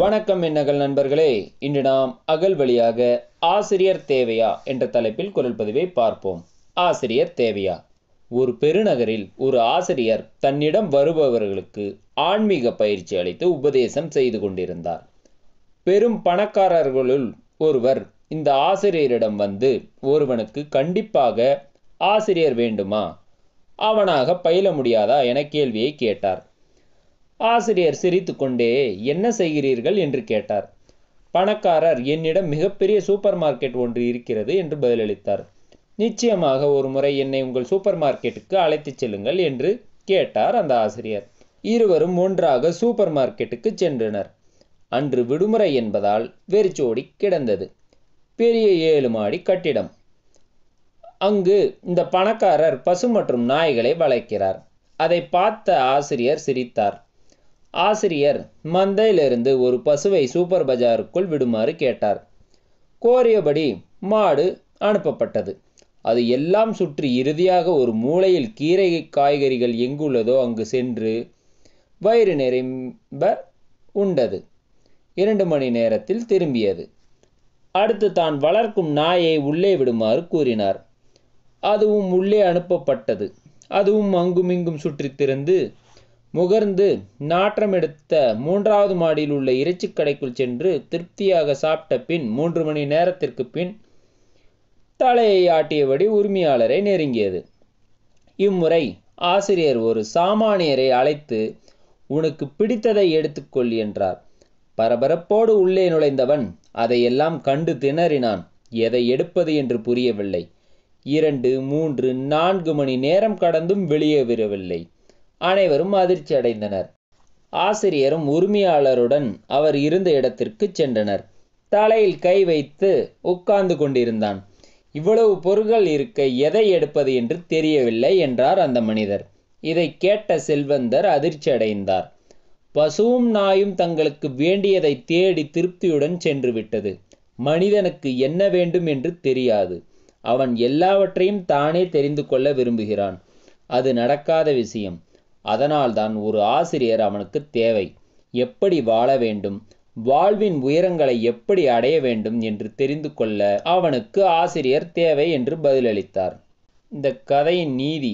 வணக்கம் என்னகள் நண்பர்களே இன்று நாம் அகல் வழியாக ஆசிரியர் தேவையா என்ற தலைப்பில் குரல் பதிவை பார்ப்போம் ஆசிரியர் தேவையா ஒரு பெருநகரில் ஒரு ஆசிரியர் தன்னிடம் வருபவர்களுக்கு ஆன்மீக பயிற்சி அளித்து உபதேசம் செய்து கொண்டிருந்தார் பெரும் பணக்காரர்களுள் ஒருவர் இந்த ஆசிரியரிடம் வந்து ஒருவனுக்கு கண்டிப்பாக ஆசிரியர் வேண்டுமா அவனாக பயில முடியாதா என கேள்வியை கேட்டார் ஆசிரியர் சிரித்துக்கொண்டே என்ன செய்கிறீர்கள் என்று கேட்டார் பணக்காரர் என்னிடம் மிகப்பெரிய சூப்பர் மார்க்கெட் ஒன்று இருக்கிறது என்று பதிலளித்தார் நிச்சயமாக ஒரு முறை என்னை உங்கள் சூப்பர் மார்க்கெட்டுக்கு அழைத்துச் செல்லுங்கள் என்று கேட்டார் அந்த ஆசிரியர் இருவரும் ஒன்றாக சூப்பர் மார்க்கெட்டுக்கு சென்றனர் அன்று விடுமுறை என்பதால் வெறிச்சோடி கிடந்தது பெரிய ஏழு மாடி கட்டிடம் அங்கு இந்த பணக்காரர் பசு மற்றும் நாய்களை வளர்க்கிறார் அதை பார்த்த ஆசிரியர் சிரித்தார் ஆசிரியர் மந்தையிலிருந்து ஒரு பசுவை சூப்பர் பஜாருக்குள் விடுமாறு கேட்டார் கோரியபடி மாடு அனுப்பப்பட்டது அது எல்லாம் சுற்றி இறுதியாக ஒரு மூலையில் கீரை காய்கறிகள் எங்குள்ளதோ அங்கு சென்று வயிறு நிரம்ப உண்டது இரண்டு மணி நேரத்தில் திரும்பியது அடுத்து தான் வளர்க்கும் நாயை உள்ளே விடுமாறு கூறினார் அதுவும் உள்ளே அனுப்பப்பட்டது அதுவும் அங்குமிங்கும் சுற்றித் திறந்து முகர்ந்து நாற்றம் எடுத்த மூன்றாவது மாடியில் உள்ள இறைச்சிக் கடைக்குள் சென்று திருப்தியாக சாப்பிட்ட பின் மூன்று மணி நேரத்திற்கு பின் தலையை ஆட்டியபடி உரிமையாளரை நெருங்கியது இம்முறை ஆசிரியர் ஒரு சாமானியரை அழைத்து உனக்கு பிடித்ததை எடுத்துக்கொள் என்றார் பரபரப்போடு உள்ளே நுழைந்தவன் அதையெல்லாம் கண்டு திணறினான் எதை எடுப்பது என்று புரியவில்லை இரண்டு மூன்று நான்கு மணி நேரம் கடந்தும் வெளியே வரவில்லை அனைவரும் அதிர்ச்சி அடைந்தனர் ஆசிரியரும் உரிமையாளருடன் அவர் இருந்த இடத்திற்கு சென்றனர் தலையில் கை வைத்து உட்கார்ந்து கொண்டிருந்தான் இவ்வளவு பொருட்கள் இருக்க எதை எடுப்பது என்று தெரியவில்லை என்றார் அந்த மனிதர் இதை கேட்ட செல்வந்தர் அதிர்ச்சி அடைந்தார் பசுவும் நாயும் தங்களுக்கு வேண்டியதை தேடி திருப்தியுடன் சென்று விட்டது மனிதனுக்கு என்ன வேண்டும் என்று தெரியாது அவன் எல்லாவற்றையும் தானே தெரிந்து கொள்ள விரும்புகிறான் அது நடக்காத விஷயம் அதனால்தான் ஒரு ஆசிரியர் அவனுக்கு தேவை எப்படி வாழ வேண்டும் வாழ்வின் உயரங்களை எப்படி அடைய வேண்டும் என்று தெரிந்து கொள்ள அவனுக்கு ஆசிரியர் தேவை என்று பதிலளித்தார் இந்த கதையின் நீதி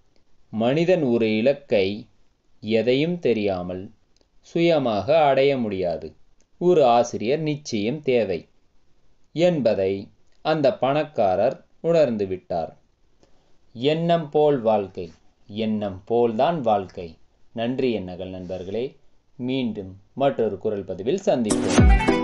மனிதன் ஒரு இலக்கை எதையும் தெரியாமல் சுயமாக அடைய முடியாது ஒரு ஆசிரியர் நிச்சயம் தேவை என்பதை அந்த பணக்காரர் உணர்ந்து விட்டார் எண்ணம் போல் வாழ்க்கை எண்ணம் போல்தான் வாழ்க்கை நன்றி எண்ணங்கள் நண்பர்களே மீண்டும் மற்றொரு குரல் பதிவில் சந்திப்போம்